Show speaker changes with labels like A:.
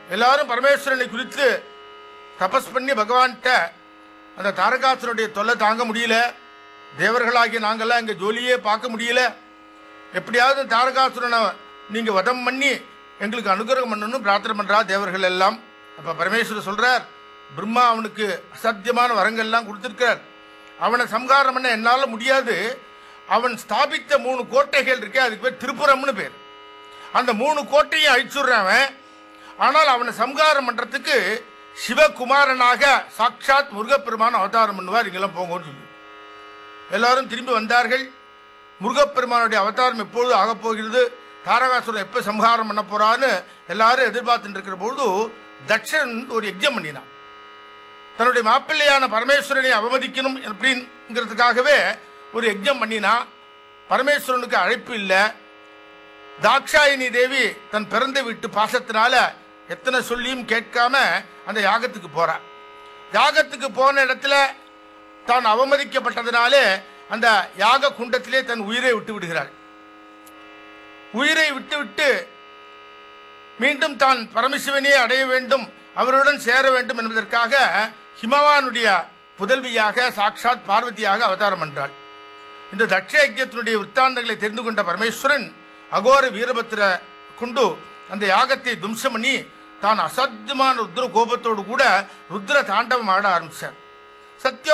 A: எல்லாரும் பரமேஸ்வரனை குறித்து தபஸ் பண்ணி பகவான்கிட்ட அந்த தாரகாசுரனுடைய தொல்லை தாங்க முடியல தேவர்களாகிய நாங்கெல்லாம் இங்க ஜோலியே பார்க்க முடியல எப்படியாவது தாரகாசுரனை நீங்க வதம் பண்ணி எங்களுக்கு அனுகிரகம் பண்ணணும் பிரார்த்தனை பண்றா தேவர்கள் எல்லாம் அப்ப பரமேஸ்வரர் சொல்றார் பிரம்மா அவனுக்கு அசாத்தியமான வரங்கள்லாம் கொடுத்திருக்கிறார் அவனை சம்ஹாரம் பண்ண என்னால முடியாது அவன் ஸ்தாபித்த மூணு கோட்டைகள் இருக்கே அதுக்கு பேர் திருப்புரம்னு பேர் அந்த மூணு கோட்டையும் அழிச்சுடுறவன் ஆனால் அவனை சம்ஹாரம் பண்றதுக்கு சிவகுமாரனாக சாட்சாத் முருகப்பெருமான் அவதாரம் பண்ணுவார் இங்கெல்லாம் போங்கன்னு சொல்லி எல்லாரும் திரும்பி வந்தார்கள் முருகப்பெருமானுடைய அவதாரம் எப்பொழுது ஆகப் போகிறது தாரகாசுரன் எப்ப சம்ஹாரம் பண்ண போறான்னு எல்லாரும் எதிர்பார்த்துட்டு இருக்கிற பொழுது தட்சன் ஒரு யஜ்யம் பண்ணினான் தன்னுடைய மாப்பிள்ளையான பரமேஸ்வரனை அவமதிக்கணும் அப்படிங்கிறதுக்காகவே ஒரு யஜ்யம் பண்ணினா பரமேஸ்வரனுக்கு அழைப்பு இல்லை தாக்ஷாயினி தேவி தன் பிறந்த வீட்டு பாசத்தினால எத்தனை சொல்லியும் கேட்காம அந்த யாகத்துக்கு போறா யாகத்துக்கு போன இடத்துல தான் அவமதிக்கப்பட்டதினாலே அந்த யாக குண்டத்திலே தன் உயிரை விட்டு விடுகிறாள் உயிரை விட்டு விட்டு மீண்டும் தான் பரமசிவனையே அடைய வேண்டும் அவருடன் சேர வேண்டும் என்பதற்காக ஹிமவானுடைய புதல்வியாக சாட்சாத் பார்வதியாக அவதாரம் பண்றாள் இந்த தட்ச யஜ்யத்தினுடைய விற்த்தாந்தங்களை தெரிந்து கொண்ட பரமேஸ்வரன் அகோர வீரபத்திர கொண்டு அந்த யாகத்தை தும்சம் பண்ணி தான் அசாத்தியமான ருத்ர கோபத்தோடு கூட ருத்ர தாண்டவம் ஆட ஆரம்பிச்சார் சத்யோ